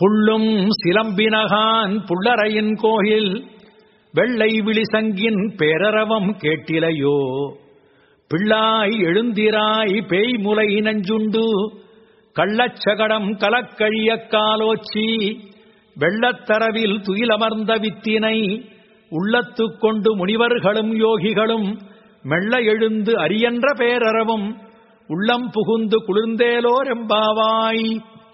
புள்ளும் சிலம்பினகான் புள்ளரையின் கோயில் வெள்ளை விழிசங்கின் பேரரவம் கேட்டிலையோ பிள்ளாய் எழுந்திராய் பேய் முலை நஞ்சுண்டு கள்ளச்சகடம் கலக்கழிய காலோச்சி வெள்ளத்தரவில் துயிலமர்ந்த வித்தினை உள்ளத்துக் கொண்டு முனிவர்களும் யோகிகளும் மெல்ல எழுந்து அரியன்ற பேரறவும் உள்ளம் புகுந்து குளிர்ந்தேலோர் ఎంబావాయ్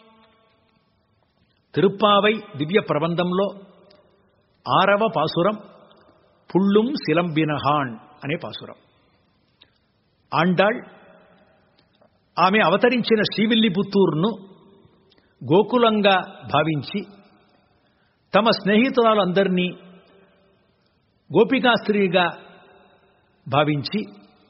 తిరుప్పావై దివ్య ప్రబంధంలో ఆరవ పాసురం పుళ్ళుం శిలంబినహాన్ అనే పాసురం ఆండాళ్ ఆమె అవతరించిన శ్రీవిల్లిపుత్తూరును గోకులంగా భావించి తమ స్నేహితురాలందరినీ గోపికాస్త్రీగా భావించి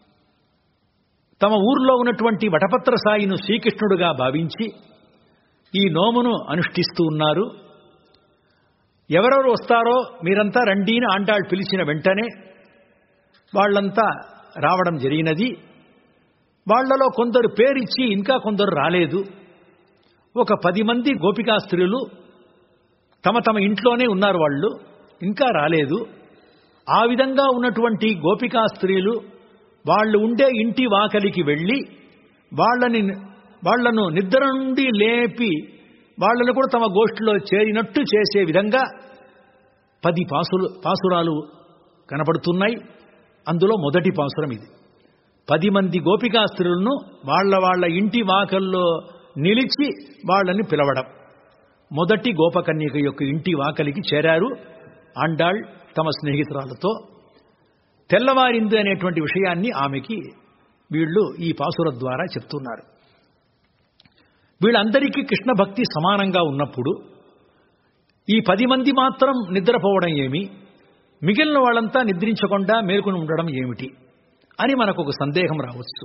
తమ ఊర్లో ఉన్నటువంటి వటపత్ర సాయిను శ్రీకృష్ణుడుగా భావించి ఈ నోమును అనుష్ఠిస్తూ ఉన్నారు ఎవరెవరు వస్తారో మీరంతా రండీని ఆండాళ్ పిలిచిన వెంటనే వాళ్ళంతా రావడం జరిగినది వాళ్లలో కొందరు పేరిచ్చి ఇంకా కొందరు రాలేదు ఒక పది మంది గోపికా స్త్రీలు తమ తమ ఇంట్లోనే ఉన్నారు వాళ్ళు ఇంకా రాలేదు ఆ విధంగా ఉన్నటువంటి గోపికా స్త్రీలు వాళ్ళు ఉండే ఇంటి వాకలికి వెళ్ళి వాళ్ళని వాళ్లను నిద్ర నుండి లేపి వాళ్ళను కూడా తమ గోష్ఠిలో చేరినట్టు చేసే విధంగా పది పాసులు పాసురాలు కనపడుతున్నాయి అందులో మొదటి పాసురం ఇది పది మంది గోపికా స్త్రీలను వాళ్ళ వాళ్ళ ఇంటి వాకల్లో నిలిచి వాళ్ళని పిలవడం మొదటి గోపకన్యక యొక్క ఇంటి వాకలికి చేరారు ఆండాళ్ తమ స్నేహితురాలతో తెల్లవారింది అనేటువంటి విషయాన్ని ఆమెకి వీళ్ళు ఈ పాసుర ద్వారా చెప్తున్నారు వీళ్ళందరికీ కృష్ణ భక్తి సమానంగా ఉన్నప్పుడు ఈ పది మంది మాత్రం నిద్రపోవడం ఏమి మిగిలిన వాళ్ళంతా నిద్రించకుండా మేల్కొని ఉండడం ఏమిటి అని మనకు ఒక సందేహం రావచ్చు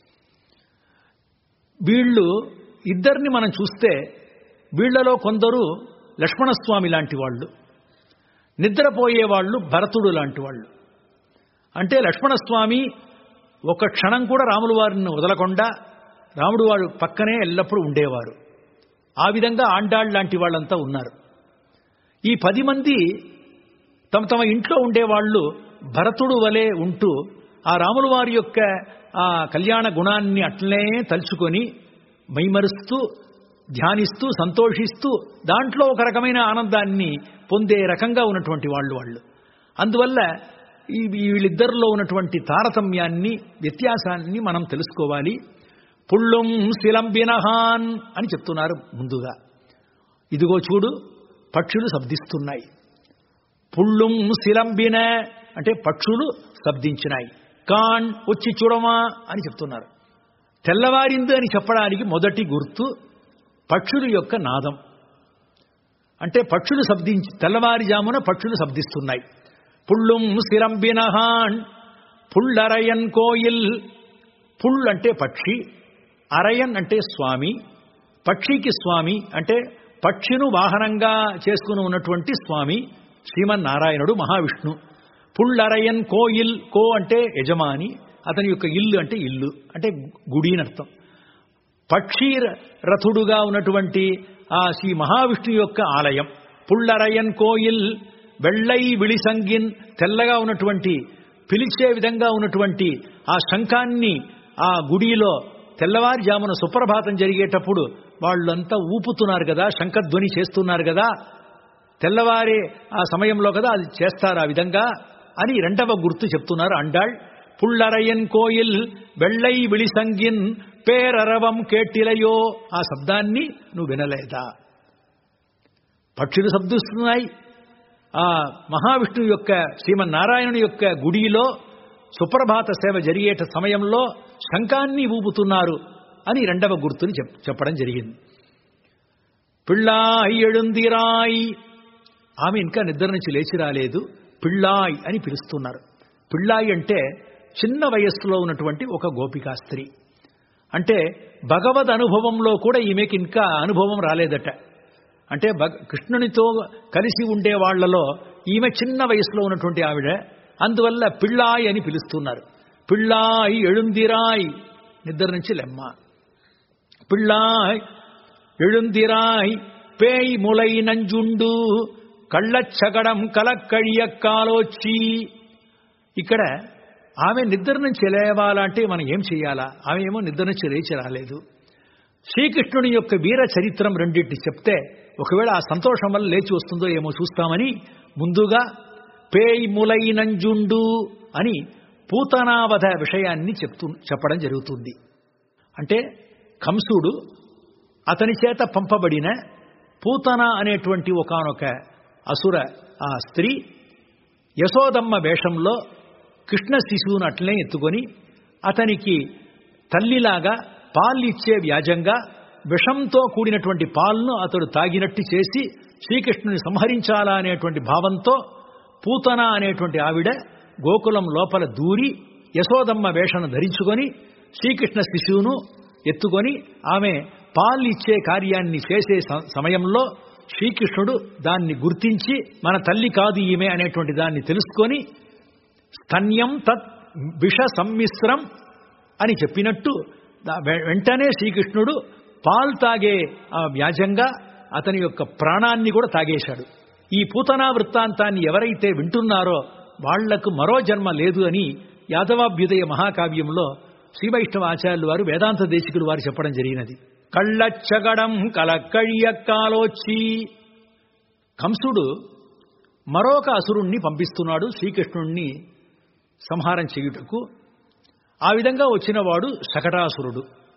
వీళ్ళు ఇద్దరిని మనం చూస్తే వీళ్లలో కొందరు లక్ష్మణస్వామి లాంటి వాళ్ళు నిద్రపోయే వాళ్ళు భరతుడు లాంటి వాళ్ళు అంటే లక్ష్మణస్వామి ఒక క్షణం కూడా రాముల వారిని వదలకుండా రాముడు వారు పక్కనే ఎల్లప్పుడూ ఉండేవారు ఆ విధంగా ఆండాళ్ లాంటి వాళ్ళంతా ఉన్నారు ఈ పది మంది తమ తమ ఇంట్లో ఉండేవాళ్ళు భరతుడు వలె ఉంటూ ఆ రాముల వారి యొక్క ఆ కళ్యాణ గుణాన్ని అట్లనే తలుచుకొని మైమరుస్తూ ధ్యానిస్తూ సంతోషిస్తూ దాంట్లో ఒక రకమైన ఆనందాన్ని పొందే రకంగా ఉన్నటువంటి వాళ్ళు వాళ్ళు అందువల్ల ఈ వీళ్ళిద్దరిలో ఉన్నటువంటి తారతమ్యాన్ని వ్యత్యాసాన్ని మనం తెలుసుకోవాలి పుళ్ళుం శిలంబినహాన్ అని చెప్తున్నారు ముందుగా ఇదిగో చూడు పక్షులు శబ్దిస్తున్నాయి పుళ్ళుం శిలంబిన అంటే పక్షులు శబ్దించినాయి కాన్ వచ్చి చూడమా అని చెప్తున్నారు తెల్లవారింది అని చెప్పడానికి మొదటి గుర్తు పక్షుల యొక్క నాదం అంటే పక్షులు శబ్దించి తెల్లవారుజామున పక్షులు శబ్దిస్తున్నాయి పుళ్ళుం శిరంబినహాన్ పుళ్ళరయన్ కోయిల్ పుల్ అంటే పక్షి అరయన్ అంటే స్వామి పక్షికి స్వామి అంటే పక్షిను వాహనంగా చేసుకుని ఉన్నటువంటి స్వామి శ్రీమన్నారాయణుడు మహావిష్ణు పుళ్ళరయన్ కోయిల్ కో అంటే యజమాని అతని యొక్క ఇల్లు అంటే ఇల్లు అంటే గుడి అని అర్థం పక్షి రథుడుగా ఉన్నటువంటి ఆ శ్రీ మహావిష్ణు యొక్క ఆలయం పుళ్ళరయన్ కోయిల్ వెள்ளై విళిసంగిన్ తెల్లగా ఉన్నటువంటి పిలిచే విధంగా ఉన్నటువంటి ఆ శంఖాన్ని ఆ గుడిలో తెల్లవారుజామున సుప్రభాతం జరిగేటప్పుడు వాళ్ళంతా ఊపుతున్నారు కదా శంఖధ్వని చేస్తున్నారు కదా తెల్లవారే ఆ సమయంలో కదా అది చేస్తారు ఆ విధంగా అని రెండవ గుర్తు చెప్తున్నారు అండాళ్ పుళ్ళరయన్ కోయిల్ వెள்ளై విళిసంగిన్ పేరరవం కేటిలయో ఆ శబ్దాన్ని నువ్వు వినలేదా పక్షులు శబ్దిస్తున్నాయి ఆ మహావిష్ణువు యొక్క శ్రీమన్నారాయణుని యొక్క గుడిలో సుప్రభాత సేవ జరిగేట సమయంలో శంఖాన్ని ఊపుతున్నారు అని రెండవ గుర్తుని చెప్పడం జరిగింది పిళ్ళాయి ఎడుందిరాయి ఆమె ఇంకా నిద్ర నుంచి లేచి రాలేదు పిళ్ళాయ్ అని పిలుస్తున్నారు పిళ్ళాయి అంటే చిన్న వయస్సులో ఉన్నటువంటి ఒక గోపికా స్త్రీ అంటే భగవద్ అనుభవంలో కూడా ఈమెకి ఇంకా అనుభవం రాలేదట అంటే కృష్ణునితో కలిసి ఉండే వాళ్లలో ఈమె చిన్న వయసులో ఉన్నటువంటి ఆవిడ అందువల్ల పిళ్ళాయి అని పిలుస్తున్నారు పిళ్ళాయి ఎഴുందిరాయ్ నిద్ర నుంచి లెమ్మ పిళ్ళాయ్ ఎഴുందిరాయ్ பேய் முலை நஞ்சுండు కళ్ళచ్చగడం కలక్కడియ కాలోచి ఇక్కడ ఆమె నిద్ర నుంచి లేవాలంటే మనం ఏం చేయాలా ఆమె ఏమో నిద్ర నుంచి లేచి రాలేదు శ్రీకృష్ణుని యొక్క వీర చరిత్రం రెండింటి చెప్తే ఒకవేళ ఆ సంతోషం వల్ల లేచి వస్తుందో ఏమో చూస్తామని ముందుగా పేయ్ ములై నంజుండు అని పూతనావధ విషయాన్ని చెప్తూ చెప్పడం జరుగుతుంది అంటే కంసుడు అతని చేత పంపబడిన పూతన అనేటువంటి ఒకనొక అసుర ఆ స్త్రీ యశోదమ్మ వేషంలో కృష్ణ శిశువును అట్లనే ఎత్తుకొని అతనికి తల్లిలాగా పాలిచ్చే వ్యాజంగా విషంతో కూడినటువంటి పాలను అతడు తాగినట్టు చేసి శ్రీకృష్ణుని సంహరించాలా అనేటువంటి భావంతో పూతన అనేటువంటి ఆవిడ గోకులం లోపల దూరి యశోదమ్మ వేషను ధరించుకొని శ్రీకృష్ణ శిశువును ఎత్తుకొని ఆమె పాలిచ్చే కార్యాన్ని చేసే సమయంలో శ్రీకృష్ణుడు దాన్ని గుర్తించి మన తల్లి కాదు ఈమె అనేటువంటి దాన్ని తెలుసుకొని స్తన్యం తత్ విష సమ్మిశ్రం అని చెప్పినట్టు వెంటనే శ్రీకృష్ణుడు పాలు తాగే ఆ వ్యాజంగా అతని యొక్క ప్రాణాన్ని కూడా తాగేశాడు ఈ పూతనా వృత్తాంతాన్ని ఎవరైతే వింటున్నారో వాళ్లకు మరో జన్మ లేదు అని యాదవాభ్యుదయ మహాకావ్యంలో శ్రీవైష్ణవ ఆచార్యులు వారు వేదాంత దేశికులు వారు చెప్పడం జరిగినది కళ్ళచ్చగడం కలక్కழிయ కాలోచి కంసుడు మరొక అసురుణ్ణి పంపిస్తున్నాడు శ్రీకృష్ణుణ్ణి సంహారం చేయుటకు ఆ విధంగా వచ్చినవాడు శకటాసురుడు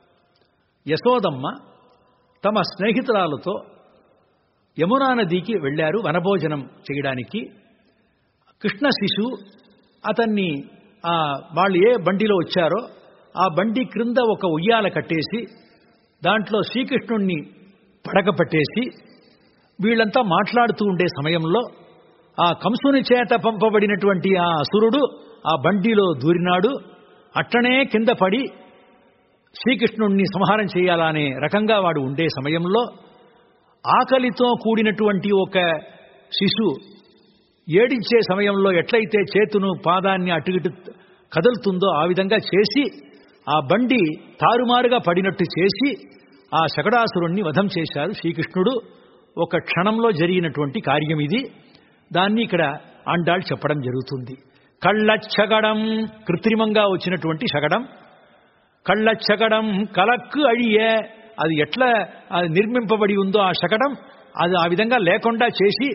యశోదమ్మ తమ స్నేహితురాలతో యమునా నదికి వెళ్లారు వనభోజనం చేయడానికి కృష్ణ శిశు అతన్ని వాళ్ళు ఏ బండిలో వచ్చారో ఆ బండి క్రింద ఒక ఉయ్యాల కట్టేసి దాంట్లో శ్రీకృష్ణుణ్ణి పడక పట్టేసి వీళ్ళంతా మాట్లాడుతూ ఉండే సమయంలో ఆ కంసుని చేత పంపబడినటువంటి ఆ అసురుడు ఆ బండిలో దూరినాడు అట్లనే కింద పడి శ్రీకృష్ణుణ్ణి సంహారం చేయాలనే రకంగా వాడు ఉండే సమయంలో ఆకలితో కూడినటువంటి ఒక శిశు ఏడించే సమయంలో ఎట్లయితే చేతును పాదాన్ని అటు ఇటు కదులుతుందో ఆ విధంగా చేసి ఆ బండి తారుమారుగా పడినట్టు చేసి ఆ శకడాసురుణ్ణి వధం చేశారు శ్రీకృష్ణుడు ఒక క్షణంలో జరిగినటువంటి కార్యం ఇది దాన్ని ఇక్కడ ఆండాళ్ చెప్పడం జరుగుతుంది కళ్ళచ్చగడం కృత్రిమంగా వచ్చినటువంటి శగడం కళ్ళచ్చగడం కలక్కు అడియే అది ఎట్లా అది నిర్మింపబడి ఉందో ఆ శకడం అది ఆ విధంగా లేకుండా చేసి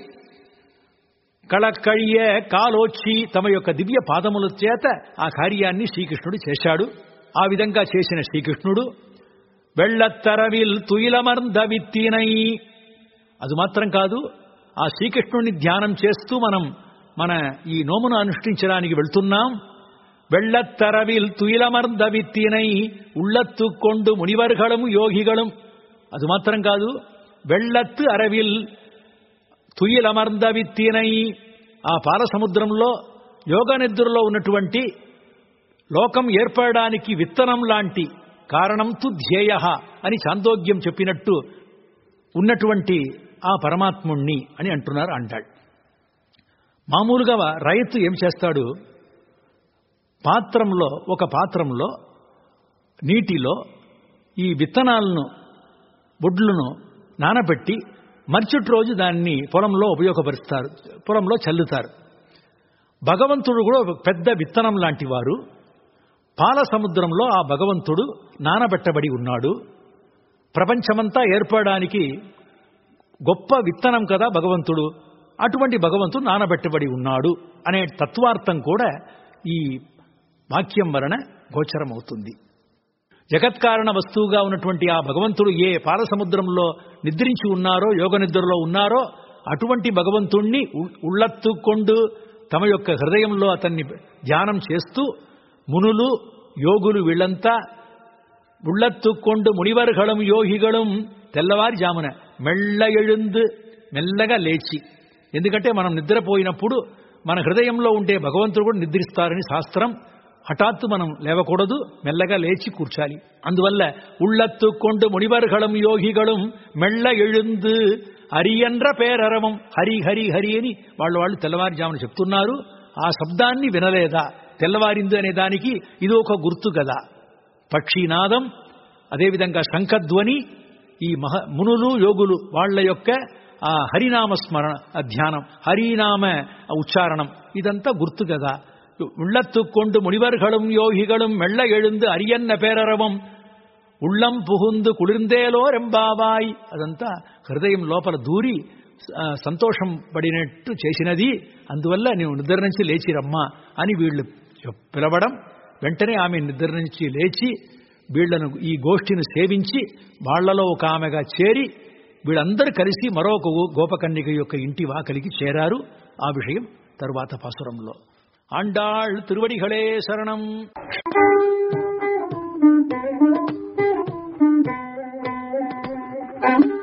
కళక్కడియే కాలోచి తమ యొక్క దివ్య పాదముల చేత ఆ కార్యాన్ని శ్రీకృష్ణుడు చేశాడు ఆ విధంగా చేసిన శ్రీకృష్ణుడు వెళ్లత్తరవిల్ తుయిలమర్ద విత్తినై అది మాత్రం కాదు ఆ శ్రీకృష్ణుడిని ధ్యానం చేస్తూ మనం మన ఈ నోమును అనుష్ఠించడానికి వెళ్తున్నాం வெள்ளத்தரவில் துயிலமர்ந்த வித்தினை உள்ளத்து கொண்டு முனிவர்களும் யோகிகளும் அது மாத்திரம் కాదు వెள்ளత్తు అరవిల్ తుయిలమర్ద విత్తినై ఆ పాల సముద్రంలో యోగ నిద్రలో ఉన్నటువంటి లోకం ఏర్పడడానికి విత్తనం లాంటి కారణం తు ధ్యేయ అని చాందోగ్యం చెప్పినట్టు ఉన్నటువంటి ఆ పరమాత్ముణ్ణి అని అంటున్నారు అంటాడు మామూలుగా రైతు ఏం చేస్తాడు పాత్రంలో ఒక పాత్రంలో నీటిలో ఈ విత్తనాలను బొడ్లను నానబెట్టి మరుసటి రోజు దాన్ని పొలంలో ఉపయోగపరుస్తారు పొలంలో చల్లుతారు భగవంతుడు కూడా ఒక పెద్ద విత్తనం లాంటి వారు పాల సముద్రంలో ఆ భగవంతుడు నానబెట్టబడి ఉన్నాడు ప్రపంచమంతా ఏర్పడడానికి గొప్ప విత్తనం కదా భగవంతుడు అటువంటి భగవంతుడు నానబెట్టబడి ఉన్నాడు అనే తత్వార్థం కూడా ఈ వాక్యం వలన గోచరమవుతుంది జగత్కారణ వస్తువుగా ఉన్నటువంటి ఆ భగవంతుడు ఏ పాలసముద్రంలో నిద్రించి ఉన్నారో యోగ నిద్రలో ఉన్నారో అటువంటి భగవంతుణ్ణి ఉళ్ళత్తుకొండు తమ యొక్క హృదయంలో అతన్ని ధ్యానం చేస్తూ మునులు యోగులు వీళ్ళంతా ఉళ్ళత్తుకొండు మునివర్గళం యోగిగళం తెల్లవారుజామున మెళ్ళ ఎഴുந்து మెల్లగా లేచి ఎందుకంటే మనం నిద్రపోయినప్పుడు మన హృదయంలో ఉండే భగవంతుడు కూడా నిద్రిస్తారని శాస్త్రం హఠాత్తు మనం లేవకూడదు మెల్లగా లేచి కూర్చాలి అందువల్ల ఉళ్ళత్తు కొండు మునివర్గళం యోగిగళం మెళ్ళ ఎഴുந்து హరియన్ర పేరరవం హరి హరి హరి అని వాళ్ళు వాళ్ళు తెల్లవారుజామున చెప్తున్నారు ఆ శబ్దాన్ని వినలేదా తెల్లవారింది అనే దానికి ఇది ఒక గుర్తు కదా పక్షీనాదం అదేవిధంగా శంఖధ్వని ఈ మహ మునులు యోగులు వాళ్ళ యొక్క ఆ హరినామ స్మరణ ఆ ధ్యానం హరినామ ఉచ్చారణం ఇదంతా గుర్తు కదా உள்ளத்துக்கொண்டு முனிவர்களும் யோகிகளும் மெல்ல எழுந்து அரியன்ன பேரரவம் ఉళ్ళం పుహుందు కుళిందేలో రెంబావాయ్ అదంతా హృదయం లోపల దూరి ఆ, సంతోషం పడినట్టు చేసినది అందువల్ల నీవు నిద్ర నుంచి లేచి రమ్మా అని వీళ్ళు చెప్- పిలవడం వెంటనే ఆమె నిద్ర నుంచి లేచి వీళ్లను ఈ గోష్ఠిని సేవించి వాళ్లలో ఒక ఆమెగా చేరి వీళ్ళందరూ కలిసి మరొక గో- గోపకన్యక యొక్క ఇంటి వాకలికి చేరారు ఆ విషయం తరువాత పాసురంలో ఆండాళ్ తిరువడిகளே శరణం Thank you.